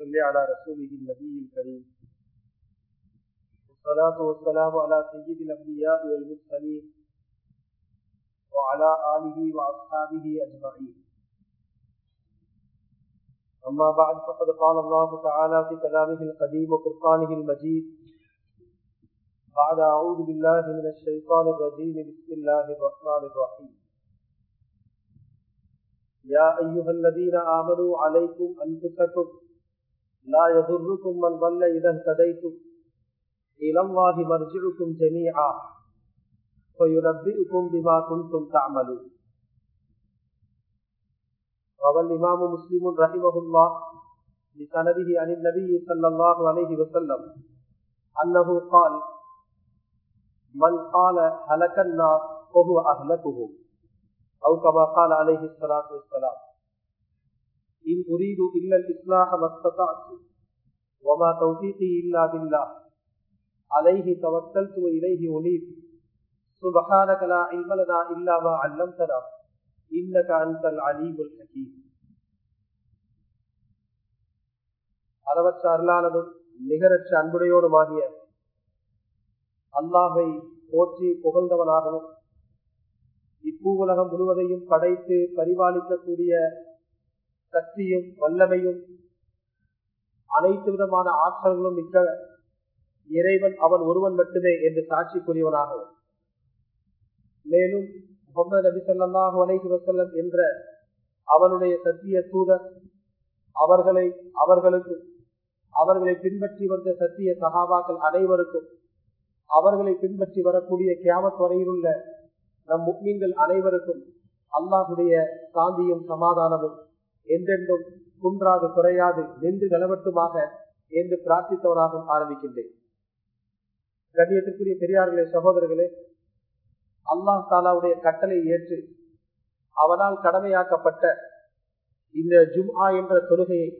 صل على رسوله النبي الكريم والصلاة والسلام على سيد الأنبياء والمرسلين وعلى آله وأصحابه أجمعين أما بعد فقد قال الله تعالى في كلامه القديم وفرقانه المجيد بعد أعوذ بالله من الشيطان الرجيم بسم الله الرحمن الرحيم يا أيها الذين آمنوا عليكم أنفسكم لا يضركم من ضل إذا اهتديتم إلى الله مرجعكم جميعا فينبئكم بما كنتم تعملون روى الإمام مسلم رحمه الله بسنده عن النبي صلى الله عليه وسلم أنه قال من قال هلك الناس فهو أهلكهم أو كما قال عليه الصلاة والسلام إن أريد إلا الإصلاح ما استطعت وما توفيقي إلا بالله عليه توكلت وإليه أنيب سبحانك لا علم لنا إلا ما علمتنا إنك أنت العليم الحكيم அளவற்ற அருளாளனும் நிகரற்ற அன்புடையோடுமாகிய அல்லாஹை போற்றி புகழ்ந்தவனாகவும் இப்பூவுலகம் முழுவதையும் படைத்து பரிபாலிக்கக்கூடிய சக்தியும் வல்லமையும் அனைத்து விதமான ஆற்றல்களும் மிக்க இறைவன் அவன் ஒருவன் மட்டுமே என்று சாட்சி கூறியவனாகவும் மேலும் முகமது நபி சொல்லாஹு அலைஹி வசல்லம் என்ற அவனுடைய சத்திய தூதர் அவர்களை அவர்களுக்கும் அவர்களை பின்பற்றி வந்த சத்திய சகாபாக்கள் அனைவருக்கும் அவர்களை பின்பற்றி வரக்கூடிய கியாமத் வரையில் உள்ள நம் முக்மீன்கள் அனைவருக்கும் அல்லாஹுடைய சாந்தியும் சமாதானமும் என்றென்றும் குன்றாது குறையாது நின்று நிலவட்டுமாக என்று பிரார்த்தித்தவனாகவும் ஆரம்பிக்கின்றேன் கண்ணியத்திற்குரிய பெரியார்களே சகோதரர்களே அல்லாஹ் தாலாவுடைய கட்டளை ஏற்று அவனால் கடமையாக்கப்பட்ட இந்த ஜும்ஆ என்ற தொழுகையை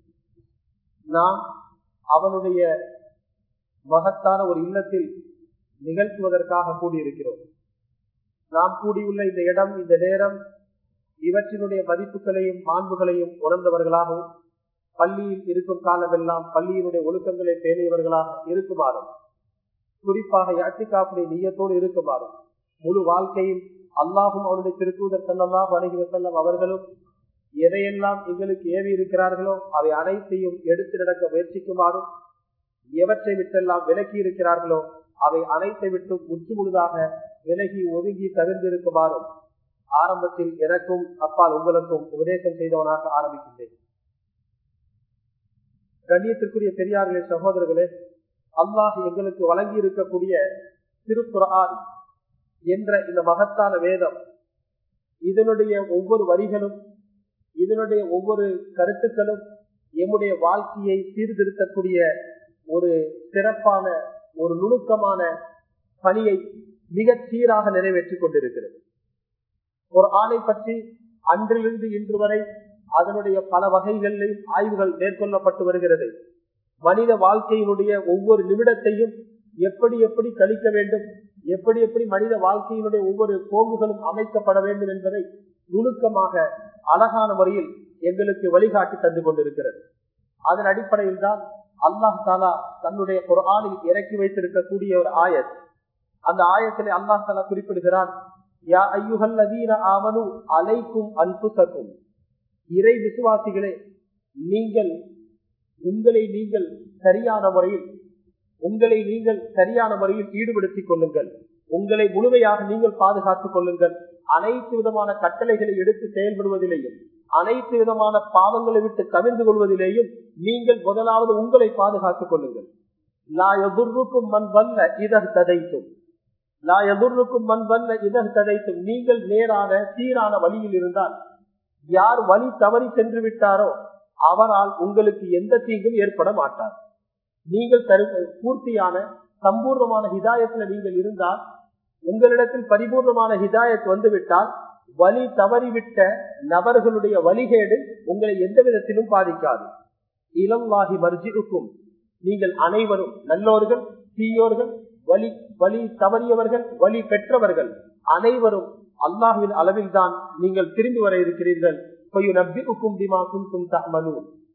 நாம் அவனுடைய மகத்தான ஒரு இல்லத்தில் நிகழ்த்துவதற்காக கூடியிருக்கிறோம் நாம் கூடியுள்ள இந்த இடம் இந்த நேரம் இவற்றினுடைய மதிப்புகளையும் மாண்புகளையும் உணர்ந்தவர்களாகவும் பள்ளியில் இருக்கும் காலமெல்லாம் பள்ளியினுடைய ஒழுக்கங்களை பேணியவர்களாக இருக்குமாறும் குறிப்பாக யாத்திகாப்புடைய நீயத்தோடு இருக்குமாறும் முழு வாழ்க்கையில் அல்லாஹும் அவருடைய திருத்தூதர் செல்லமாக வணங்கி செல்லம் அவர்களும் எதையெல்லாம் எங்களுக்கு ஏவி இருக்கிறார்களோ அவை அனைத்தையும் எடுத்து நடக்க முயற்சிக்குமாறும் எவற்றை விட்டெல்லாம் விலக்கி இருக்கிறார்களோ அவை அனைத்தை விட்டு முற்று முழுதாக விலகி ஒதுங்கி தவிர்ந்திருக்குமாறும் ஆரம்பத்தில் எனக்கும் அப்பால் உங்களுக்கும் உபதேசம் செய்தவனாக ஆரம்பிக்கின்றேன் கண்ணியத்திற்குரிய பெரியார்களே சகோதரர்களே அல்லாஹ் எங்களுக்கு வழங்கி இருக்கக்கூடிய திருக்குறான் என்ற இந்த மகத்தான வேதம் இதனுடைய ஒவ்வொரு வரிகளும் இதனுடைய ஒவ்வொரு கருத்துக்களும் எம்முடைய வாழ்க்கையை சீர்திருத்தக்கூடிய ஒரு சிறப்பான ஒரு நுணுக்கமான பணியை மிக சீராக நிறைவேற்றிக் கொண்டிருக்கிறது ஒரு ஆணை பற்றி அன்றிலிருந்து இன்று வரை அதனுடைய பல வகைகளில் ஆய்வுகள் மேற்கொள்ளப்பட்டு வருகிறது மனித வாழ்க்கையினுடைய ஒவ்வொரு நிமிடத்தையும் எப்படி எப்படி கழிக்க வேண்டும் எப்படி எப்படி மனித வாழ்க்கையினுடைய ஒவ்வொரு போங்குகளும் அமைக்கப்பட வேண்டும் என்பதை நுணுக்கமாக அழகான முறையில் எங்களுக்கு வழிகாட்டி தந்து கொண்டிருக்கிறது அதன் அடிப்படையில் தான் அல்லாஹ் தாலா தன்னுடைய குரானில் இறக்கி வைத்திருக்கக்கூடிய ஒரு ஆயத் அந்த ஆயத்திலே அல்லாஹ் தாலா குறிப்பிடுகிறான் யா ஐயுகல்லதீன ஆமனு அலைக்கும் அன்புசக்கும் இறை விசுவாசிகளே நீங்கள் உங்களை நீங்கள் சரியான முறையில் உங்களை நீங்கள் சரியான முறையில் ஈடுபடுத்திக் கொள்ளுங்கள் உங்களை முழுமையாக நீங்கள் பாதுகாத்துக் கொள்ளுங்கள் அனைத்து விதமான கட்டளைகளை எடுத்து செயல்படுவதிலேயும் அனைத்து விதமான பாவங்களை விட்டு கவிழ்ந்து கொள்வதிலேயும் நீங்கள் முதலாவது உங்களை பாதுகாத்துக் கொள்ளுங்கள் லா எதிர்க்கும் மண் வல்ல இதர் ததைத்தும் லா எதிர்க்கும் மண் வல்ல இதர் ததைத்தும் நீங்கள் நேரான சீரான வழியில் இருந்தால் யார் வழி தவறி சென்று விட்டாரோ அவரால் உங்களுக்கு எந்த தீங்கும் ஏற்பட மாட்டார் நீங்கள் தரு பூர்த்தியான சம்பூர்ணமான ஹிதாயத்துல நீங்கள் இருந்தால் உங்களிடத்தில் பரிபூர்ணமான ஹிதாயத் வந்துவிட்டால் வழி தவறிவிட்ட நபர்களுடைய வழிகேடு உங்களை எந்த விதத்திலும் பாதிக்காது இளம்வாகி மர்ஜிருக்கும் நீங்கள் அனைவரும் நல்லோர்கள் தீயோர்கள் வழி வழி தவறியவர்கள் வழி பெற்றவர்கள் அனைவரும் அல்லாஹுவின் அளவில் தான் நீங்கள் திரும்பி வர இருக்கிறீர்கள் நம்பிக்கும் திமா குந்தும் தமனு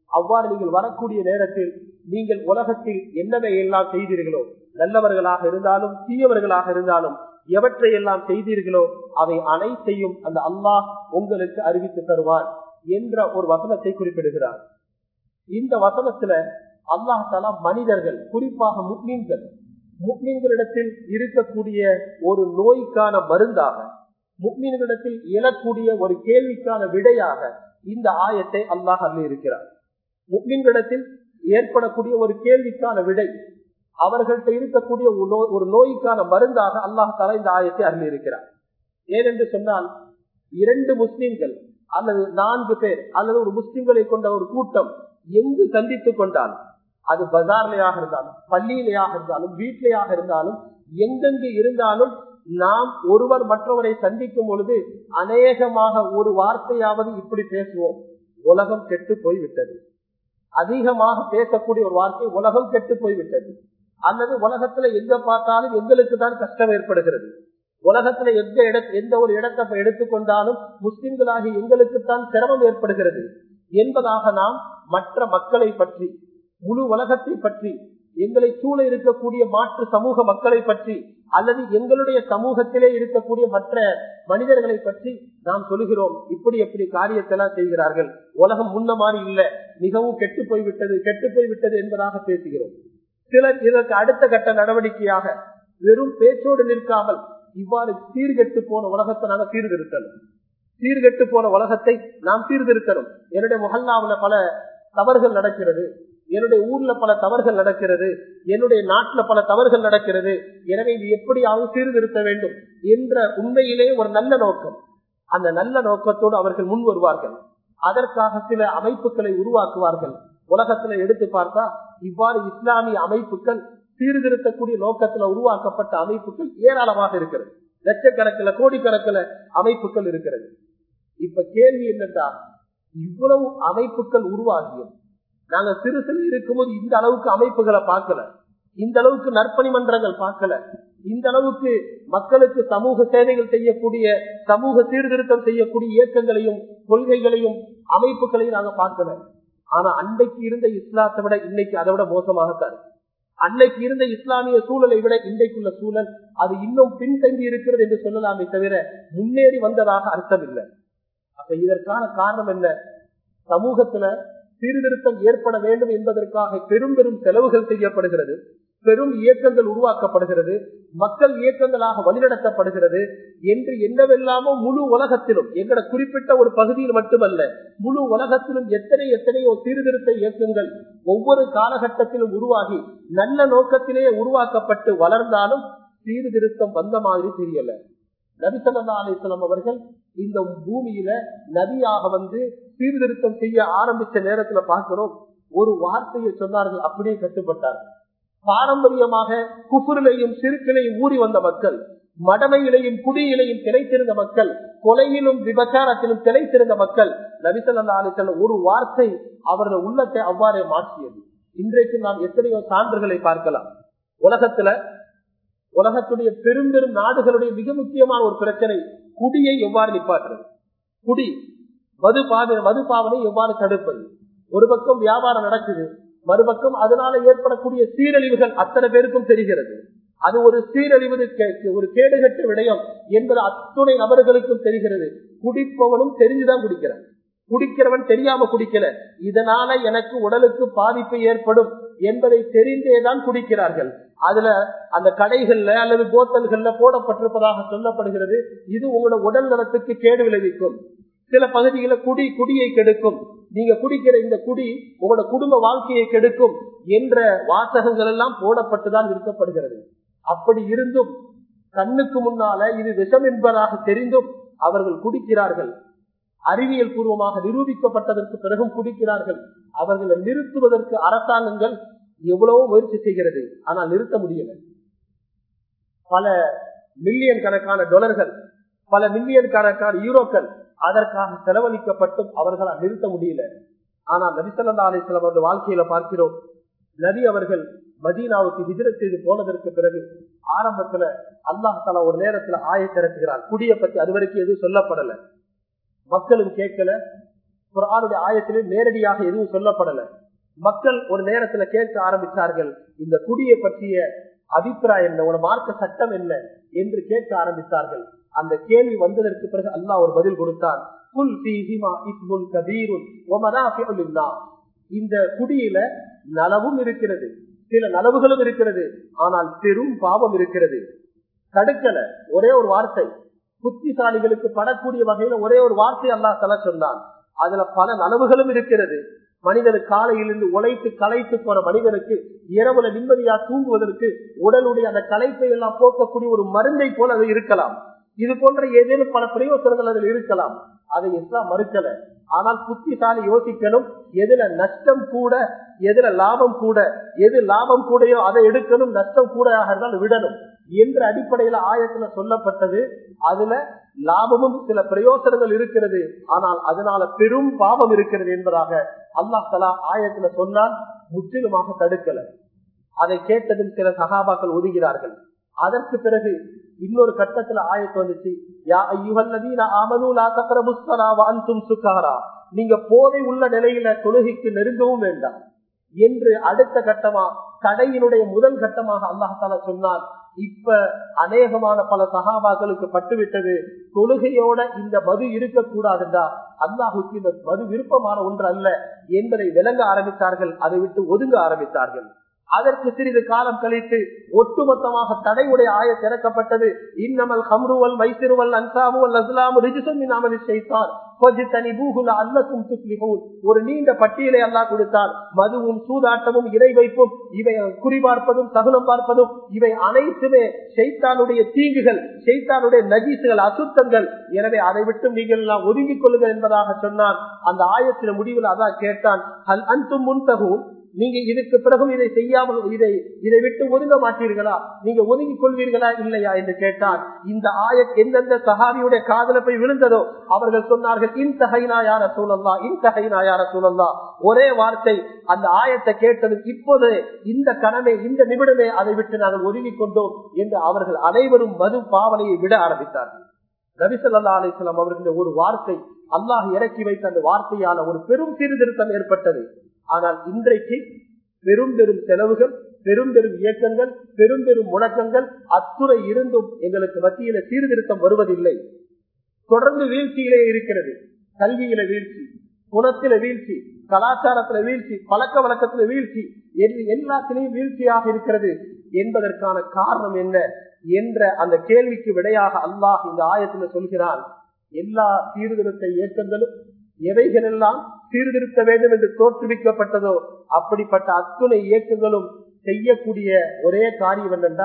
அவ்வாறு நீங்கள் வரக்கூடிய நேரத்தில் நீங்கள் உலகத்தில் என்னவை எல்லாம் செய்தீர்களோ நல்லவர்களாக இருந்தாலும் தீயவர்களாக இருந்தாலும் எவற்றை எல்லாம் செய்தீர்களோ அவை அனைத்தையும் அந்த அல்லாஹ் உங்களுக்கு அறிவித்து தருவான் என்ற ஒரு வசனத்தை குறிப்பிடுகிறார் இந்த வசனத்துல அல்லாஹ் தலா மனிதர்கள் குறிப்பாக முக்மீன்கள் முக்மீன்களிடத்தில் இருக்கக்கூடிய ஒரு நோய்க்கான மருந்தாக முக்மீன்களிடத்தில் இயலக்கூடிய ஒரு கேள்விக்கான விடையாக இந்த ஆயத்தை அல்லாஹ் அள்ளி இருக்கிறார் முக்மீன்களிடத்தில் ஏற்படக்கூடிய ஒரு கேள்விக்கான விடை அவர்கள்ட்ட இருக்கக்கூடிய ஒரு நோய்க்கான மருந்தாக அல்லாஹ் தலா இந்த ஆயத்தை அருளி இருக்கிறார் ஏனென்று சொன்னால் இரண்டு முஸ்லிம்கள் அல்லது நான்கு பேர் அல்லது ஒரு முஸ்லிம்களை கொண்ட ஒரு கூட்டம் எங்கு சந்தித்துக் கொண்டாலும் அது பஜார்லையாக இருந்தாலும் பள்ளியிலையாக இருந்தாலும் வீட்டிலையாக இருந்தாலும் எங்கெங்கு இருந்தாலும் நாம் ஒருவர் மற்றவரை சந்திக்கும் பொழுது அநேகமாக ஒரு வார்த்தையாவது இப்படி பேசுவோம் உலகம் கெட்டு போய்விட்டது அதிகமாக பேசக்கூடிய ஒரு வார்த்தை உலகம் கெட்டு போய்விட்டது அல்லது உலகத்துல எங்க பார்த்தாலும் எங்களுக்கு தான் கஷ்டம் ஏற்படுகிறது உலகத்துல எந்த இட எந்த ஒரு இடத்தை எடுத்துக்கொண்டாலும் முஸ்லிம்களாகி எங்களுக்குத்தான் சிரமம் ஏற்படுகிறது என்பதாக நாம் மற்ற மக்களை பற்றி முழு உலகத்தை பற்றி எங்களை சூழ இருக்கக்கூடிய மாற்று சமூக மக்களை பற்றி அல்லது எங்களுடைய சமூகத்திலே இருக்கக்கூடிய மற்ற மனிதர்களை பற்றி நாம் சொல்லுகிறோம் இப்படி எப்படி காரியத்தெல்லாம் செய்கிறார்கள் உலகம் முன்ன மாதிரி இல்ல மிகவும் கெட்டு போய்விட்டது கெட்டு போய்விட்டது என்பதாக பேசுகிறோம் சிலர் இதற்கு அடுத்த கட்ட நடவடிக்கையாக வெறும் பேச்சோடு நிற்காமல் இவ்வாறு சீர்கெட்டு போன உலகத்தை நாங்க சீர்திருத்தணும் சீர்கெட்டு போன உலகத்தை நாம் சீர்திருத்தணும் என்னுடைய முகல்லாவுல பல தவறுகள் நடக்கிறது என்னுடைய ஊர்ல பல தவறுகள் நடக்கிறது என்னுடைய நாட்டுல பல தவறுகள் நடக்கிறது எனவே இது எப்படியாவது சீர்திருத்த வேண்டும் என்ற உண்மையிலே ஒரு நல்ல நோக்கம் அந்த நல்ல நோக்கத்தோடு அவர்கள் முன் வருவார்கள் அதற்காக சில அமைப்புகளை உருவாக்குவார்கள் உலகத்துல எடுத்து பார்த்தா இவ்வாறு இஸ்லாமிய அமைப்புகள் சீர்திருத்தக்கூடிய நோக்கத்துல உருவாக்கப்பட்ட அமைப்புகள் ஏராளமாக இருக்கிறது லட்சக்கணக்கில் கோடிக்கணக்கில் அமைப்புகள் இருக்கிறது இப்ப கேள்வி என்னன்னா இவ்வளவு அமைப்புகள் உருவாகியும் நாங்க சிறு சிறு இருக்கும்போது இந்த அளவுக்கு அமைப்புகளை பார்க்கல இந்த அளவுக்கு நற்பணி மன்றங்கள் பார்க்கல இந்த அளவுக்கு மக்களுக்கு சமூக சேவைகள் செய்யக்கூடிய சமூக சீர்திருத்தம் செய்யக்கூடிய இயக்கங்களையும் கொள்கைகளையும் அமைப்புகளையும் நாங்க பார்க்கல ஆனா அன்றைக்கு இருந்த இஸ்லாத்தை விட இன்னைக்கு அதை விட மோசமாகத்தான் அன்னைக்கு இருந்த இஸ்லாமிய சூழலை விட இன்றைக்குள்ள சூழல் அது இன்னும் பின்தங்கி இருக்கிறது என்று சொல்லலாமே தவிர முன்னேறி வந்ததாக அர்த்தம் இல்லை அப்ப இதற்கான காரணம் என்ன சமூகத்துல சீர்திருத்தம் ஏற்பட வேண்டும் என்பதற்காக பெரும் பெரும் செலவுகள் செய்யப்படுகிறது பெரும் இயக்கங்கள் உருவாக்கப்படுகிறது மக்கள் இயக்கங்களாக வழிநடத்தப்படுகிறது என்று என்னவெல்லாமோ முழு உலகத்திலும் எங்கட குறிப்பிட்ட ஒரு பகுதியில் மட்டுமல்ல முழு உலகத்திலும் எத்தனை எத்தனையோ சீர்திருத்த இயக்கங்கள் ஒவ்வொரு காலகட்டத்திலும் உருவாகி நல்ல நோக்கத்திலே உருவாக்கப்பட்டு வளர்ந்தாலும் சீர்திருத்தம் வந்த மாதிரி தெரியல நபிசல்லா அலிஸ்லாம் அவர்கள் இந்த பூமியில நதியாக வந்து சீர்திருத்தம் செய்ய ஆரம்பிச்ச நேரத்துல பார்க்கிறோம் ஒரு வார்த்தையை சொன்னார்கள் அப்படியே கட்டுப்பட்டார்கள் பாரம்பரியமாக குஃபுரிலையும் சிறுக்கிலையும் ஊறி வந்த மக்கள் மடமையிலையும் குடியிலையும் திளைத்திருந்த மக்கள் கொலையிலும் விபச்சாரத்திலும் திளைத்திருந்த மக்கள் நபிசல்லா அலிசல்லம் ஒரு வார்த்தை அவரது உள்ளத்தை அவ்வாறே மாற்றியது இன்றைக்கு நாம் எத்தனையோ சான்றுகளை பார்க்கலாம் உலகத்துல உலகத்துடைய பெரும் பெரும் நாடுகளுடைய மிக முக்கியமான ஒரு பிரச்சனை குடியை எவ்வாறு நிப்பாற்றுறது குடி மது பாவனை மது பாவனை எவ்வாறு தடுப்பது ஒரு பக்கம் வியாபாரம் நடக்குது மறுபக்கம் அதனால ஏற்படக்கூடிய சீரழிவுகள் அத்தனை பேருக்கும் தெரிகிறது அது ஒரு சீரழிவு ஒரு கேடுகட்ட விடயம் என்பது அத்துணை நபர்களுக்கும் தெரிகிறது குடிப்பவனும் தெரிஞ்சுதான் குடிக்கிறான் குடிக்கிறவன் தெரியாம குடிக்கல இதனால எனக்கு உடலுக்கு பாதிப்பு ஏற்படும் என்பதை தெரிந்தேதான் குடிக்கிறார்கள் அதுல அந்த கடைகள்ல அல்லது போத்தல்கள்ல போடப்பட்டிருப்பதாக சொல்லப்படுகிறது இது உங்களோட உடல் நலத்துக்கு கேடு விளைவிக்கும் சில பகுதிகளை குடி குடியை கெடுக்கும் நீங்க குடிக்கிற இந்த குடி உங்களோட குடும்ப வாழ்க்கையை கெடுக்கும் என்ற வாசகங்கள் எல்லாம் போடப்பட்டுதான் நிறுத்தப்படுகிறது அப்படி இருந்தும் கண்ணுக்கு முன்னால இது விஷம் என்பதாக தெரிந்தும் அவர்கள் குடிக்கிறார்கள் அறிவியல் பூர்வமாக நிரூபிக்கப்பட்டதற்கு பிறகும் குடிக்கிறார்கள் அவர்களை நிறுத்துவதற்கு அரசாங்கங்கள் எவ்வளவோ முயற்சி செய்கிறது ஆனால் நிறுத்த முடியல பல மில்லியன் கணக்கான டொலர்கள் பல மில்லியன் கணக்கான யூரோக்கள் அதற்காக செலவழிக்கப்பட்டும் அவர்களால் நிறுத்த முடியல ஆனால் நபிசல்லா அலிஸ்லாம் அவர்கள் வாழ்க்கையில பார்க்கிறோம் நபி அவர்கள் மதீனாவுக்கு விஜிரத் செய்து போனதற்கு பிறகு ஆரம்பத்துல அல்லாஹால ஒரு நேரத்துல ஆய திறக்குகிறார் குடியை பத்தி அது வரைக்கும் எதுவும் சொல்லப்படல மக்களும் கேட்கல குரானுடைய ஆயத்திலே நேரடியாக எதுவும் சொல்லப்படல மக்கள் ஒரு நேரத்துல கேட்க ஆரம்பித்தார்கள் இந்த குடியை பற்றிய அபிப்பிராயம் என்ன உன மார்க்க சட்டம் என்ன என்று கேட்க ஆரம்பித்தார்கள் அந்த கேள்வி வந்ததற்கு பிறகு அல்லாஹ் ஒரு பதில் கொடுத்தான் புல் ஃபீஹிமா இஸ்முன் கபீருன் வ மனாஃபிஉ லின்னாஸ். இந்த குடியில நலவும் இருக்கிறது சில நலவுகளும் இருக்கிறது ஆனால் பெரும் பாவம் இருக்கிறது தடுக்கல ஒரே ஒரு வார்த்தை புத்திசாலிகளுக்கு படக்கூடிய வகையில ஒரே ஒரு வார்த்தை அல்லாஹ் தலா சொன்னான் அதுல பல நலவுகளும் இருக்கிறது மனிதனுக்கு காலையிலிருந்து உழைத்து களைத்து போற மனிதனுக்கு இரவுல நிம்மதியா தூங்குவதற்கு உடலுடைய அந்த களைப்பை எல்லாம் போக்கக்கூடிய ஒரு மருந்தை போல அது இருக்கலாம் இது போன்ற ஏதேனும் பல பிரயோசனங்கள் அதில் இருக்கலாம் அதை இஸ்லாம் மறுக்கல ஆனால் புத்திசாலி யோசிக்கணும் எதுல நஷ்டம் கூட எதுல லாபம் கூட எது லாபம் கூடயோ அதை எடுக்கணும் நஷ்டம் கூட இருந்தால் விடணும் என்ற அடிப்படையில ஆயத்துல சொல்லப்பட்டது அதுல லாபமும் சில பிரயோசனங்கள் இருக்கிறது ஆனால் அதனால பெரும் பாவம் இருக்கிறது என்பதாக அல்லாஹ் தலா ஆயத்துல சொன்னால் முற்றிலுமாக தடுக்கல அதை கேட்டதும் சில சகாபாக்கள் ஒதுகிறார்கள் அதற்கு பிறகு இன்னொரு கட்டத்துல ஆயத்து வந்துச்சு யா ஐயுஹல்லதீன ஆமனு லா தக்ரபுஸ் ஸலா வ அன்தும் சுகாரா நீங்க போதை உள்ள நிலையில தொழுகைக்கு நெருங்கவும் வேண்டாம் என்று அடுத்த கட்டமா கடையினுடைய முதல் கட்டமாக அல்லாஹால சொன்னார் இப்ப அநேகமான பல சகாபாக்களுக்கு பட்டுவிட்டது தொழுகையோட இந்த மது இருக்கக்கூடாதுன்றா அல்லாஹுக்கு இந்த மது விருப்பமான ஒன்று அல்ல என்பதை விளங்க ஆரம்பித்தார்கள் அதை விட்டு ஒதுங்க ஆரம்பித்தார்கள் அதற்கு சிறிது காலம் கழித்து ஒட்டுமொத்தமாக தடையுடைய ஆய திறக்கப்பட்டது இன்னமல் கம்ருவல் மைசிறுவல் அன்சாமுவல் அஸ்லாம் ரிஜிசம் அமலி செய்தார் ஒரு நீண்ட பட்டியலை அல்லா கொடுத்தார் மதுவும் சூதாட்டமும் இறை வைப்பும் இவை குறிபார்ப்பதும் தகுனம் பார்ப்பதும் இவை அனைத்துமே செய்தானுடைய தீங்குகள் செய்தானுடைய நஜீசுகள் அசுத்தங்கள் எனவே அதை விட்டு நீங்கள் எல்லாம் ஒதுங்கிக் கொள்ளுங்கள் என்பதாக சொன்னான் அந்த ஆயத்தின முடிவில் அதான் கேட்டான் அல் அன்தும் முன்தகும் நீங்க இதுக்கு பிறகும் இதை செய்யாமல் இதை இதை விட்டு ஒதுங்க மாட்டீர்களா நீங்க ஒதுங்கிக் கொள்வீர்களா இல்லையா என்று கேட்டான் இந்த ஆய எந்தெந்த சகாவியுடைய காதல போய் விழுந்ததோ அவர்கள் சொன்னார்கள் இந்த ஹைனா யார சூழல்லா இந்த ஹைனா யார சூழல்லா ஒரே வார்த்தை அந்த ஆயத்தை கேட்டது இப்போது இந்த கணமே இந்த நிமிடமே அதை விட்டு நாங்கள் ஒதுங்கிக் கொண்டோம் என்று அவர்கள் அனைவரும் மது பாவனையை விட ஆரம்பித்தார்கள் நபிசல்லா அலிஸ்லாம் அவர்களுடைய ஒரு வார்த்தை அல்லாஹ் இறக்கி வைத்த அந்த வார்த்தையால ஒரு பெரும் சீர்திருத்தம் ஏற்பட்டது ஆனால் இன்றைக்கு பெரும் பெரும் செலவுகள் பெரும் பெரும் இயக்கங்கள் பெரும் பெரும் முழக்கங்கள் அத்துறை இருந்தும் எங்களுக்கு மத்தியில சீர்திருத்தம் வருவதில்லை தொடர்ந்து வீழ்ச்சியிலே இருக்கிறது கல்வியில வீழ்ச்சி குணத்தில வீழ்ச்சி கலாச்சாரத்துல வீழ்ச்சி பழக்க வழக்கத்துல வீழ்ச்சி எல்லாத்திலையும் வீழ்ச்சியாக இருக்கிறது என்பதற்கான காரணம் என்ன என்ற அந்த கேள்விக்கு விடையாக அல்லாஹ் இந்த ஆயத்துல சொல்கிறான் எல்லா சீர்திருத்த இயக்கங்களும் எவைகளெல்லாம் சீர்திருத்த வேண்டும் என்று தோற்றுவிக்கப்பட்டதோ அப்படிப்பட்ட அத்துணை இயக்கங்களும் செய்யக்கூடிய ஒரே காரியம் என்னென்றா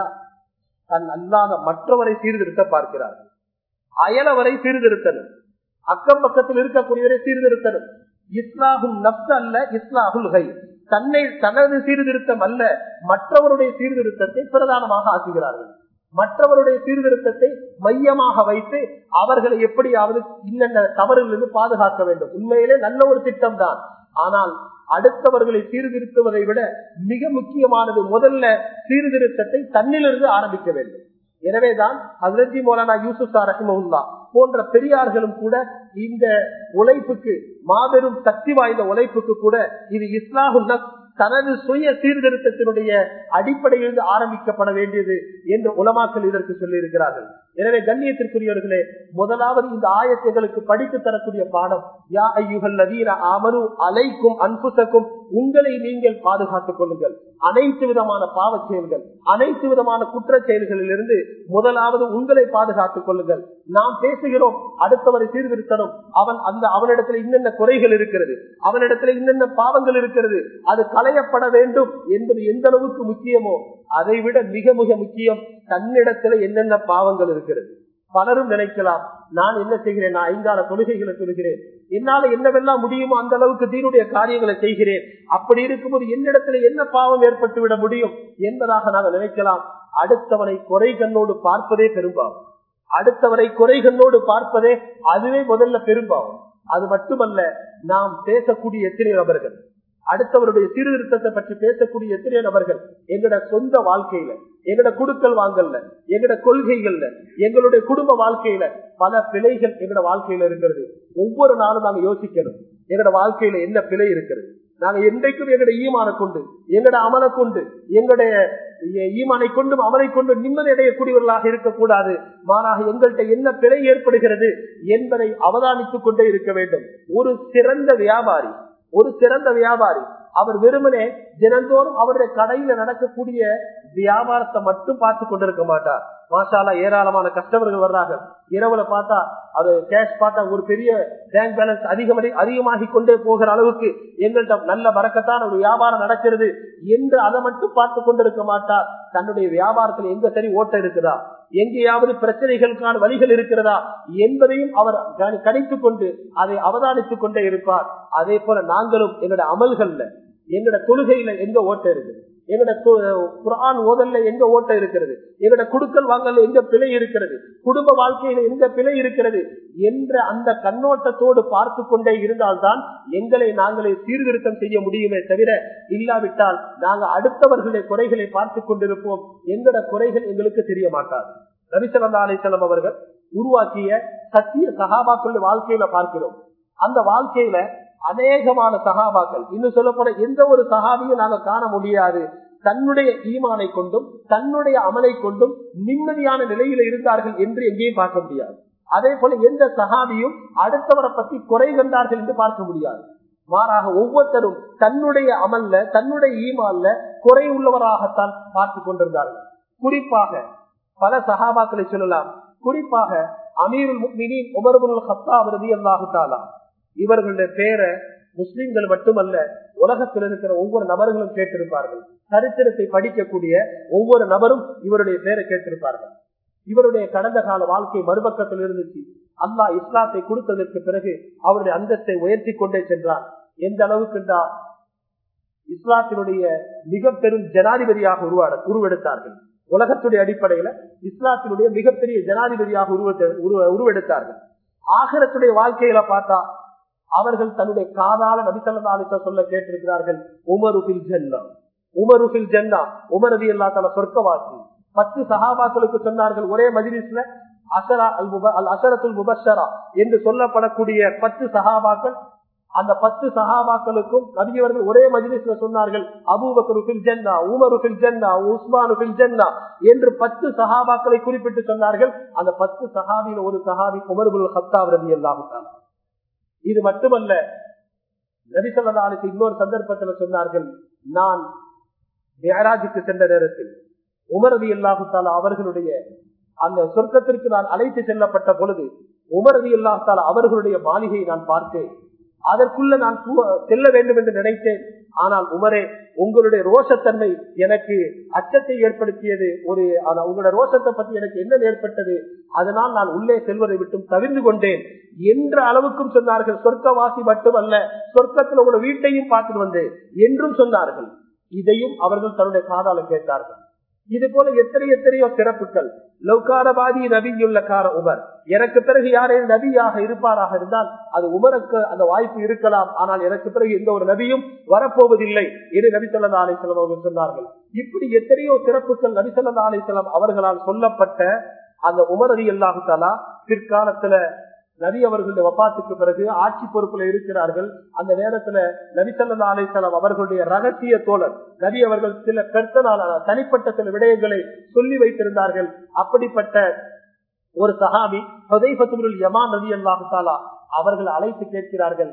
தன் அல்லாத மற்றவரை சீர்திருத்த பார்க்கிறார் அயலவரை சீர்திருத்தணும் அக்கம் பக்கத்தில் இருக்கக்கூடியவரை சீர்திருத்தணும் இஸ்லாஹுல் நப்ச அல்ல இஸ்லாஹுல் ஹை தன்னை தனது சீர்திருத்தம் அல்ல மற்றவருடைய சீர்திருத்தத்தை பிரதானமாக ஆக்குகிறார்கள் மற்றவருடைய சீர்திருத்தத்தை மையமாக வைத்து அவர்களை எப்படியாவது இன்னென்ன தவறுகளிலிருந்து பாதுகாக்க வேண்டும் உண்மையிலே நல்ல ஒரு திட்டம் தான் ஆனால் அடுத்தவர்களை சீர்திருத்துவதை விட மிக முக்கியமானது முதல்ல சீர்திருத்தத்தை தன்னிலிருந்து ஆரம்பிக்க வேண்டும் எனவேதான் ஹசரஜி மௌலானா யூசுப் ரஹிமவுல்லா போன்ற பெரியார்களும் கூட இந்த உழைப்புக்கு மாபெரும் சக்தி வாய்ந்த உழைப்புக்கு கூட இது இஸ்லாஹுல் தனது சுய சீர்திருத்தத்தினுடைய அடிப்படையிலிருந்து ஆரம்பிக்கப்பட வேண்டியது என்று உலமாக்கள் இதற்கு சொல்லி இருக்கிறார்கள் எனவே கண்ணியத்திற்குரியவர்களே முதலாவது இந்த ஆயத்தைகளுக்கு படித்து தரக்கூடிய பாடம் யா ஐயுகள் நவீன அமரு அலைக்கும் அன்புசக்கும் உங்களை நீங்கள் பாதுகாத்துக் கொள்ளுங்கள் அனைத்து விதமான பாவ செயல்கள் அனைத்து விதமான குற்ற செயல்களிலிருந்து முதலாவது உங்களை பாதுகாத்துக் கொள்ளுங்கள் நாம் பேசுகிறோம் அடுத்தவரை சீர்திருத்தணும் அவன் அந்த அவனிடத்துல இன்னென்ன குறைகள் இருக்கிறது அவனிடத்துல இன்னென்ன பாவங்கள் இருக்கிறது அது களையப்பட வேண்டும் என்பது எந்த அளவுக்கு முக்கியமோ அதை விட மிக மிக முக்கியம் தன்னிடத்துல என்னென்ன பாவங்கள் இருக்கிறது பலரும் நினைக்கலாம் நான் என்ன செய்கிறேன் நான் ஐந்தாறு தொழுகைகளை சொல்கிறேன் என்னால என்னவெல்லாம் முடியுமோ அந்த அளவுக்கு தீனுடைய காரியங்களை செய்கிறேன் அப்படி இருக்கும்போது என்னிடத்துல என்ன பாவம் ஏற்பட்டு விட முடியும் என்பதாக நாங்கள் நினைக்கலாம் அடுத்தவனை குறை கண்ணோடு பார்ப்பதே பெரும்பாவம் அடுத்தவரை குறை கண்ணோடு பார்ப்பதே அதுவே முதல்ல பெரும்பாவம் அது மட்டுமல்ல நாம் பேசக்கூடிய எத்தனை நபர்கள் அடுத்தவருடைய சீர்திருத்தத்தை பற்றி பேசக்கூடிய எத்தனையோ நபர்கள் எங்கட சொந்த வாழ்க்கையில எங்கட குடுக்கல் வாங்கல்ல எங்கட கொள்கைகள்ல எங்களுடைய குடும்ப வாழ்க்கையில பல பிழைகள் எங்கட வாழ்க்கையில இருக்கிறது ஒவ்வொரு நாளும் நாங்க யோசிக்கணும் எங்கட வாழ்க்கையில என்ன பிழை இருக்கிறது நாங்க என்றைக்கும் எங்கட ஈமான கொண்டு எங்கட அமலை கொண்டு எங்களுடைய ஈமானை கொண்டும் அவனை கொண்டு நிம்மதி அடையக்கூடியவர்களாக இருக்கக்கூடாது மாறாக எங்கள்கிட்ட என்ன பிழை ஏற்படுகிறது என்பதை அவதானித்துக் கொண்டே இருக்க வேண்டும் ஒரு சிறந்த வியாபாரி ஒரு சிறந்த வியாபாரி அவர் வெறுமனே தினந்தோறும் அவருடைய கடையில நடக்கக்கூடிய வியாபாரத்தை மட்டும் பார்த்து கொண்டிருக்க மாட்டார் மாஷாலா ஏராளமான கஸ்டமர்கள் வர்றாங்க இரவுல பார்த்தா அது கேஷ் பார்த்தா ஒரு பெரிய பேங்க் பேலன்ஸ் அதிகம் அதிகமாகி கொண்டே போகிற அளவுக்கு எங்கள்கிட்ட நல்ல வரக்கத்தான ஒரு வியாபாரம் நடக்கிறது என்று அதை மட்டும் பார்த்து கொண்டிருக்க மாட்டார் தன்னுடைய வியாபாரத்தில் எங்க சரி ஓட்ட இருக்குதா எங்கேயாவது பிரச்சனைகளுக்கான வழிகள் இருக்கிறதா என்பதையும் அவர் கணித்துக் கொண்டு அதை அவதானித்துக் கொண்டே இருப்பார் அதே போல நாங்களும் எங்களுடைய அமல்கள்ல எங்களோட தொழுகையில எங்க ஓட்ட இருக்குது எங்களோட குரான் ஓதல்ல எங்க ஓட்ட இருக்கிறது எங்களோட குடுக்கல் வாங்கல எங்க பிழை இருக்கிறது குடும்ப வாழ்க்கையில எங்க பிழை இருக்கிறது என்ற அந்த கண்ணோட்டத்தோடு பார்த்து கொண்டே இருந்தால்தான் எங்களை நாங்களே சீர்திருத்தம் செய்ய முடியுமே தவிர இல்லாவிட்டால் நாங்கள் அடுத்தவர்களுடைய குறைகளை பார்த்து கொண்டிருப்போம் எங்களோட குறைகள் எங்களுக்கு தெரிய மாட்டாது ரவிசலந்தா அலிசலம் அவர்கள் உருவாக்கிய சத்திய சகாபாக்களுடைய வாழ்க்கையில பார்க்கிறோம் அந்த வாழ்க்கையில அநேகமான சகாபாக்கள் இன்னும் சொல்லப்போன எந்த ஒரு சகாபியும் நாங்க காண முடியாது தன்னுடைய ஈமானை கொண்டும் தன்னுடைய அமலை கொண்டும் நிம்மதியான நிலையில இருந்தார்கள் என்று எங்கேயும் பார்க்க முடியாது அதே போல எந்த சகாபியும் அடுத்தவரை பற்றி குறை கண்டார்கள் என்று பார்க்க முடியாது மாறாக ஒவ்வொருத்தரும் தன்னுடைய அமல்ல தன்னுடைய ஈமான்ல குறை உள்ளவராகத்தான் பார்த்து கொண்டிருந்தார்கள் குறிப்பாக பல சகாபாக்களை சொல்லலாம் குறிப்பாக அமீருல் முக்மினின் உமர்புல் ஹத்தாப் ரதி அல்லாஹு தாலா இவர்களுடைய பேரை முஸ்லிம்கள் மட்டுமல்ல உலகத்தில் இருக்கிற ஒவ்வொரு நபர்களும் கேட்டிருப்பார்கள் சரித்திரத்தை படிக்கக்கூடிய ஒவ்வொரு நபரும் இவருடைய பேரை கேட்டிருப்பார்கள் இவருடைய கடந்த கால வாழ்க்கை மறுபக்கத்தில் இருந்துச்சு அல்லாஹ் இஸ்லாத்தை கொடுத்ததற்கு பிறகு அவருடைய அந்தஸ்தை உயர்த்தி கொண்டே சென்றார் எந்த அளவுக்கு இஸ்லாத்தினுடைய மிக பெரும் ஜனாதிபதியாக உருவாட உருவெடுத்தார்கள் உலகத்துடைய அடிப்படையில இஸ்லாத்தினுடைய மிகப்பெரிய ஜனாதிபதியாக உருவெடுத்தார்கள் ஆகரத்துடைய வாழ்க்கையில பார்த்தா அவர்கள் தன்னுடைய காதால நபிசல்லாலிக்க சொல்ல கேட்டிருக்கிறார்கள் உமருபில் ஜன்னா உமருபில் ஜன்னா உமரதி அல்லா தல சொர்க்கவாசி பத்து சகாபாக்களுக்கு சொன்னார்கள் ஒரே மஜிலிஸ்ல அசரா அல் அல் அசரத்துல் முபஷரா என்று சொல்லப்படக்கூடிய பத்து சகாபாக்கள் அந்த பத்து சகாபாக்களுக்கும் நபியவர்கள் ஒரே மஜிலிஸ்ல சொன்னார்கள் அபூபக்கருபில் ஜன்னா உமருபில் ஜன்னா உஸ்மானுபில் ஜன்னா என்று பத்து சகாபாக்களை குறிப்பிட்டு சொன்னார்கள் அந்த பத்து சகாபியில் ஒரு சகாபி உமர்புல் ஹத்தாப் ரதி அல்லாஹுத்தான இது மட்டுமல்ல நபிசல்லாலுக்கு இன்னொரு சந்தர்ப்பத்தில் சொன்னார்கள் நான் மேராஜுக்கு சென்ற நேரத்தில் உமரதி அல்லாஹுத்தாலா அவர்களுடைய அந்த சொர்க்கத்திற்கு நான் அழைத்து செல்லப்பட்ட பொழுது உமரதி அல்லாஹாலா அவர்களுடைய மாளிகையை நான் பார்த்தேன் அதற்குள்ள நான் செல்ல வேண்டும் என்று நினைத்தேன் ஆனால் உமரே உங்களுடைய ரோஷத்தன்மை எனக்கு அச்சத்தை ஏற்படுத்தியது ஒரு உங்களுடைய ரோஷத்தை பற்றி எனக்கு என்ன ஏற்பட்டது அதனால் நான் உள்ளே செல்வதை விட்டும் தவிர்ந்து கொண்டேன் என்ற அளவுக்கும் சொன்னார்கள் சொர்க்கவாசி மட்டுமல்ல சொர்க்கத்தில் உங்களோட வீட்டையும் பார்த்துட்டு வந்தேன் என்றும் சொன்னார்கள் இதையும் அவர்கள் தன்னுடைய காதால கேட்டார்கள் இது போல எத்தனை எத்தனையோ சிறப்புகள் லௌகாரபாதி நபியுள்ள கார உமர் எனக்கு பிறகு யாரேனும் நபியாக இருப்பாராக இருந்தால் அது உமருக்கு அந்த வாய்ப்பு இருக்கலாம் ஆனால் எனக்கு பிறகு எந்த ஒரு நபியும் வரப்போவதில்லை என்று நபி சொல்லா அலிசல்லாம் அவர்கள் சொன்னார்கள் இப்படி எத்தனையோ சிறப்புகள் நபி சொல்லா அலிசல்லாம் அவர்களால் சொல்லப்பட்ட அந்த உமரதி அல்லாஹாலா பிற்காலத்துல நபி அவர்களுடைய வப்பாத்துக்கு பிறகு ஆட்சி பொறுப்புல இருக்கிறார்கள் அந்த நேரத்துல நபி சல்லா அலிசல்லாம் அவர்களுடைய ரகசிய தோழர் நபி அவர்கள் சில கருத்தனால தனிப்பட்ட சில விடயங்களை சொல்லி வைத்திருந்தார்கள் அப்படிப்பட்ட ஒரு சஹாபி ஹதைபத்துல் யமா நபி அல்லாஹாலா அவர்கள் அழைத்து கேட்கிறார்கள்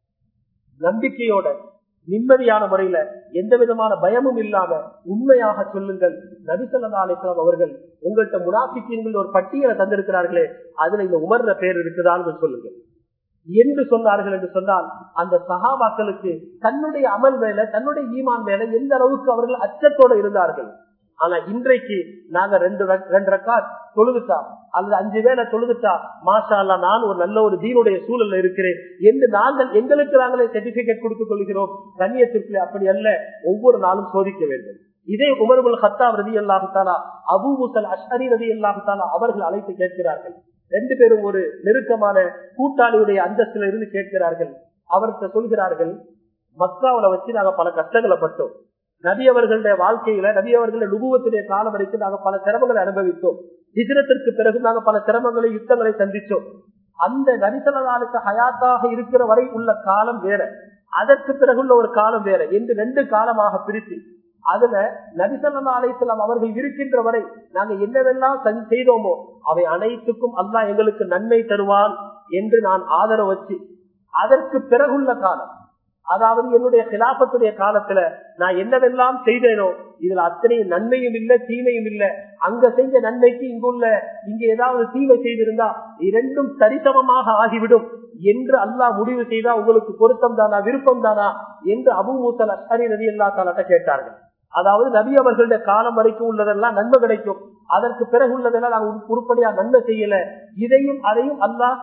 நம்பிக்கையோட நிம்மதியான முறையில எந்த விதமான பயமும் இல்லாம உண்மையாக சொல்லுங்கள் நபிசல்லா அலிஸ்லாம் அவர்கள் உங்கள்கிட்ட முனாபிக்கீன்கள் ஒரு பட்டியலை தந்திருக்கிறார்களே அதுல இந்த உமர்ற பேர் இருக்குதான்னு சொல்லுங்கள் என்று சொன்னார்கள் என்று சொன்னால் அந்த சகாபாக்களுக்கு தன்னுடைய அமல் மேல தன்னுடைய ஈமான் மேல எந்த அளவுக்கு அவர்கள் அச்சத்தோட இருந்தார்கள் ஆனா இன்றைக்கு நாங்க ரெண்டு ரெண்டு ரக்காத் தொழுதுட்டா அல்லது அஞ்சு வேலை தொழுதுட்டா மாஷா அல்லா நான் ஒரு நல்ல ஒரு தீனுடைய சூழல்ல இருக்கிறேன் என்று நாங்கள் எங்களுக்கு நாங்களே சர்டிபிகேட் கொடுத்துக் கொள்கிறோம் கண்ணியத்திற்கு அப்படி அல்ல ஒவ்வொரு நாளும் சோதிக்க வேண்டும் இதே உமர்புல் ஹத்தாப் ரதி அல்லாஹுத்தாலா அபு முசல் அஷ்ஹரி ரதி அல்லாஹுத்தாலா அவர்கள் அழைத்து கேட்கிறார்கள் ரெண்டு பேரும் ஒரு நெருக்கமான கூட்டாளியுடைய அந்தஸ்தில இருந்து கேட்கிறார்கள் அவர்கிட்ட சொல்கிறார்கள் மக்காவில வச்சு நாங்க பல கஷ்டங்களை பட்டோம் நபி அவர்களுடைய வாழ்க்கையில நபி அவர்களுடைய நுபுவத்துடைய காலம் வரைக்கும் நாங்க பல சிரமங்களை அனுபவித்தோம் ஹிஜ்ரத்திற்கு பிறகு நாங்க பல சிரமங்களை யுத்தங்களை சந்திச்சோம் அந்த நரிசலாளுக்கு ஹயாத்தாக இருக்கிற வரை உள்ள காலம் வேற அதற்கு பிறகுள்ள ஒரு காலம் வேற என்று ரெண்டு காலமாக பிரித்து அதுல நபிசல்லா அலைசல்லாம் அவர்கள் இருக்கின்ற வரை நாங்க என்னவெல்லாம் செஞ்~ செய்தோமோ அவை அனைத்துக்கும் அல்லாஹ் எங்களுக்கு நன்மை தருவான் என்று நான் ஆதரவு வச்சு அதற்கு பிறகுள்ள காலம் அதாவது என்னுடைய கிலாபத்துடைய காலத்துல நான் என்னவெல்லாம் செய்தேனோ இதுல அத்தனை நன்மையும் இல்ல தீமையும் இல்ல அங்க செஞ்ச நன்மைக்கு இங்குள்ள இங்க ஏதாவது தீமை செய்திருந்தா இரண்டும் சரிசமமாக ஆகிவிடும் என்று அல்லாஹ் முடிவு செய்தா உங்களுக்கு பொருத்தம் தானா விருப்பம் தானா என்று அபு மூசல் அஸ்ஹரி நதி அல்லா தாலாட்ட கேட்டார்கள் அதாவது நபி அவர்களுடைய காலம் வரைக்கும் உள்ளதெல்லாம் நன்மை கிடைக்கும் அதற்கு பிறகு உள்ளதெல்லாம் நாங்கள் உருப்படியா நன்மை செய்யல இதையும் அதையும் அல்லாஹ்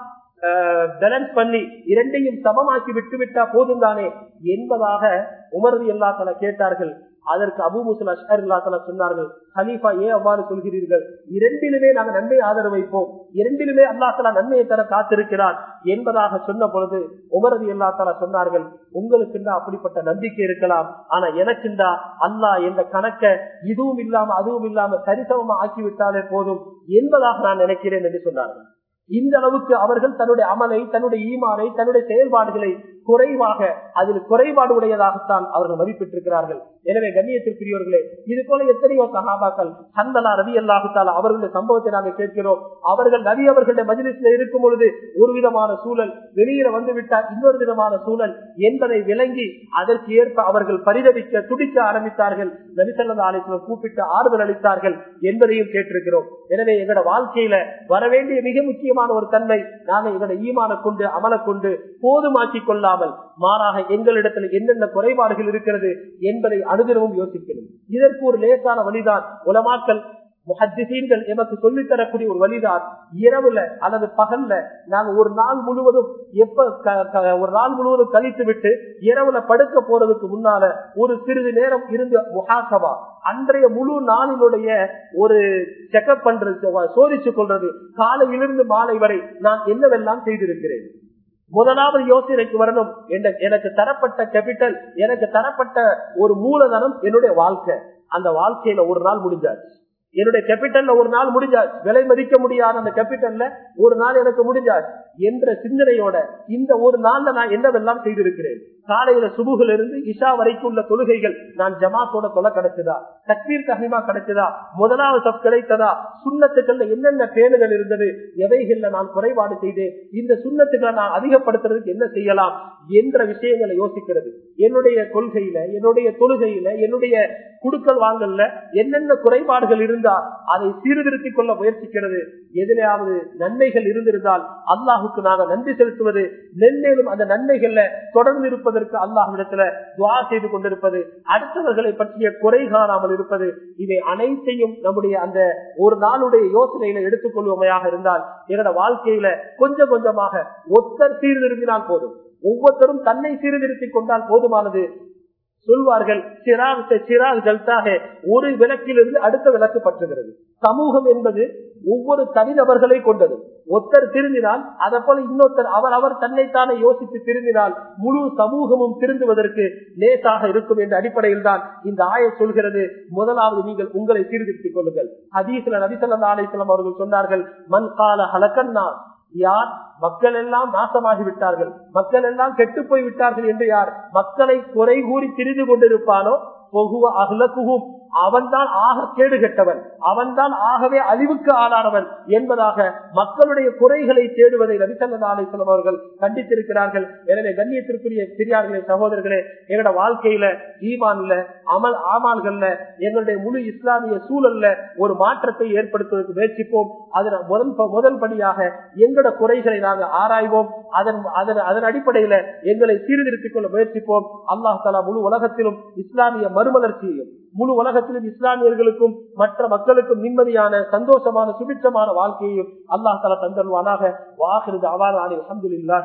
பேலன்ஸ் பண்ணி இரண்டையும் சமமாக்கி விட்டு விட்டா போதும் தானே என்பதாக உமர்வு எல்லா தலா கேட்டார்கள் அதற்கு அபு முசல் அஷ்ஹர் அல்லா தலா சொன்னார்கள் ஹலீஃபா ஏன் அவ்வாறு சொல்கிறீர்கள் இரண்டிலுமே நாங்கள் நன்மை ஆதரவு வைப்போம் இரண்டிலுமே அல்லா தலா நன்மையை தர காத்திருக்கிறார் என்பதாக சொன்ன பொழுது உமரது எல்லா தலா சொன்னார்கள் உங்களுக்கு அப்படிப்பட்ட நம்பிக்கை இருக்கலாம் ஆனா எனக்குண்டா அல்லாஹ் என்ற கணக்க இதுவும் இல்லாம அதுவும் இல்லாம சரிசமமா ஆக்கிவிட்டாலே போதும் என்பதாக நான் நினைக்கிறேன் என்று சொன்னார்கள் இந்த அளவுக்கு அவர்கள் தன்னுடைய அமலை தன்னுடைய ஈமானை தன்னுடைய செயல்பாடுகளை குறைவாக அதில் குறைபாடு உடையதாகத்தான் அவர்கள் மதிப்பிட்டிருக்கிறார்கள் எனவே கண்ணியத்திற்குரியவர்களே இது போல எத்தனையோ சகாபாக்கள் சந்தலா ரவி அல்லாஹுத்தாலா அவர்களுடைய சம்பவத்தை நாங்கள் கேட்கிறோம் அவர்கள் நபி அவர்களுடைய மஜிலிஸ்ல இருக்கும் பொழுது ஒரு விதமான சூழல் வெளியில வந்து விட்டால் இன்னொரு விதமான சூழல் என்பதை விளங்கி அதற்கு ஏற்ப அவர்கள் பரிதவிக்க துடிக்க ஆரம்பித்தார்கள் நபிசல்லா அலிஸ்லம் கூப்பிட்டு ஆறுதல் அளித்தார்கள் என்பதையும் கேட்டிருக்கிறோம் எனவே எங்களோட வாழ்க்கையில வரவேண்டிய மிக முக்கியமான ஒரு தன்மை நாங்கள் எங்களோட ஈமான கொண்டு அமல கொண்டு போதுமாக்கிக் கொள்ளாமல் மாறாக எங்களிடத்தில் என்னென்ன குறைபாடுகள் இருக்கிறது என்பதை அனுதினமும் யோசிக்கணும் இதற்கு ஒரு லேசான வழிதான் உலமாக்கல் முஹத்திசீன்கள் எமக்கு சொல்லித் தரக்கூடிய ஒரு வழிதான் இரவுல அல்லது பகல்ல நாங்க ஒரு நாள் முழுவதும் எப்ப க- க- ஒரு நாள் முழுவதும் கழித்து விட்டு இரவுல படுக்க போறதுக்கு முன்னால ஒரு சிறிது நேரம் இருந்து முஹாசபா அன்றைய முழு நாளினுடைய ஒரு செக்அப் பண்றது சோதிச்சு கொள்றது காலையிலிருந்து மாலை வரை நான் என்னவெல்லாம் செய்திருக்கிறேன் முதலாவது யோசனைக்கு வரணும் என்ற- எனக்கு தரப்பட்ட கேபிட்டல் எனக்கு தரப்பட்ட ஒரு மூலதனம் என்னுடைய வாழ்க்கை அந்த வாழ்க்கையில ஒரு நாள் முடிஞ்சாச்சு என்னுடைய கேபிட்டல்ல ஒரு நாள் முடிஞ்சாச்சு விலை மதிக்க முடியாத அந்த கேபிட்டல்ல ஒரு நாள் எனக்கு முடிஞ்சாச்சு என்ற சிந்தனையோட இந்த ஒரு நாள்ல நான் என்னவெல்லாம் செய்திருக்கிறேன் காலையில சுபுகுல இருந்து இஷா வரைக்கும் உள்ள தொழுகைகள் நான் ஜமாத்தோட தொலை கிடைச்சதா தக்வீர் தஹிமா கிடைச்சதா முதலாவது சப் கிடைத்ததா சுண்ணத்துக்கள்ல என்னென்ன பேணுகள் இருந்தது எவைகள்ல நான் குறைபாடு செய்தேன் இந்த சுண்ணத்துக்களை நான் அதிகப்படுத்துறதுக்கு என்ன செய்யலாம் என்ற விஷயங்களை யோசிக்கிறது என்னுடைய கொள்கையில என்னுடைய தொழுகையில என்னுடைய குடுக்கல் வாங்கல்ல என்னென்ன குறைபாடுகள் இருந்தா அதை சீர்திருத்திக் கொள்ள முயற்சிக்கிறது எதிலாவது நன்மைகள் இருந்திருந்தால் அல்லாஹுக்கு நாங்கள் நன்றி செலுத்துவது மென்மேலும் அந்த நன்மைகள்ல தொடர்ந்து இருப்பதற்கு அல்லாஹ்விடத்துல துவா செய்து கொண்டிருப்பது அடுத்தவர்களை பற்றிய குறை காணாமல் இருப்பது இவை அனைத்தையும் நம்முடைய அந்த ஒரு நாளுடைய யோசனையில எடுத்துக்கொள்வோமையாக இருந்தால் என்னோட வாழ்க்கையில கொஞ்சம் கொஞ்சமாக ஒத்தர் சீர்திருத்தினால் போதும் ஒவ்வொருத்தரும் தன்னை சீர்திருத்திக் கொண்டால் போதுமானது சொல்வார்கள் சிராக் சிராக் ஜல்தாக ஒரு விளக்கிலிருந்து அடுத்த விளக்கு பற்றுகிறது சமூகம் என்பது ஒவ்வொரு தனிநபர்களை கொண்டது ஒருத்தர் திருந்தினால் அதை போல இன்னொருத்தர் அவர் அவர் தன்னைத்தானே யோசித்து திருந்தினால் முழு சமூகமும் திருந்துவதற்கு லேசாக இருக்கும் என்ற அடிப்படையில் தான் இந்த ஆய சொல்கிறது முதலாவது நீங்கள் உங்களை சீர்திருத்திக் கொள்ளுங்கள் ஹதீஸ்ல நபிசல்லா அலிஸ்லாம் அவர்கள் சொன்னார்கள் மண் கால ஹலக்கன்னா யார் மக்கள் எல்லாம் நாசமாகி விட்டார்கள் மக்கள் எல்லாம் கெட்டு போய் விட்டார்கள் என்று யார் மக்களை குறை கூறி திரிந்து கொண்டிருப்பானோ பொகுவ அகலகுகும் அவன்தான் ஆக கேடு கெட்டவன் அவன்தான் ஆகவே அழிவுக்கு ஆளானவன் என்பதாக மக்களுடைய குறைகளை தேடுவதை நபிசல்லாசலம் அவர்கள் கண்டித்திருக்கிறார்கள் எனவே கண்ணியத்திற்குரிய பெரியார்களே சகோதரர்களே எங்களோட வாழ்க்கையில ஈமான்ல அமல் ஆமால்கள்ல எங்களுடைய முழு இஸ்லாமிய சூழல்ல ஒரு மாற்றத்தை ஏற்படுத்துவதற்கு முயற்சிப்போம் அதன் முதல் முதல் படியாக எங்களோட குறைகளை நாங்கள் ஆராய்வோம் அதன் அதன் அதன் அடிப்படையில எங்களை சீர்திருத்திக் கொள்ள முயற்சிப்போம் அல்லாஹ் தலா முழு உலகத்திலும் இஸ்லாமிய மறுமலர்ச்சியையும் முழு உலகத்திலும் இஸ்லாமியர்களுக்கும் மற்ற மக்களுக்கும் நிம்மதியான சந்தோஷமான சுபிட்சமான வாழ்க்கையையும் அல்லாஹ் தலா தந்தருவானாக வாகிருது அவாராணி அஹமதுல்லா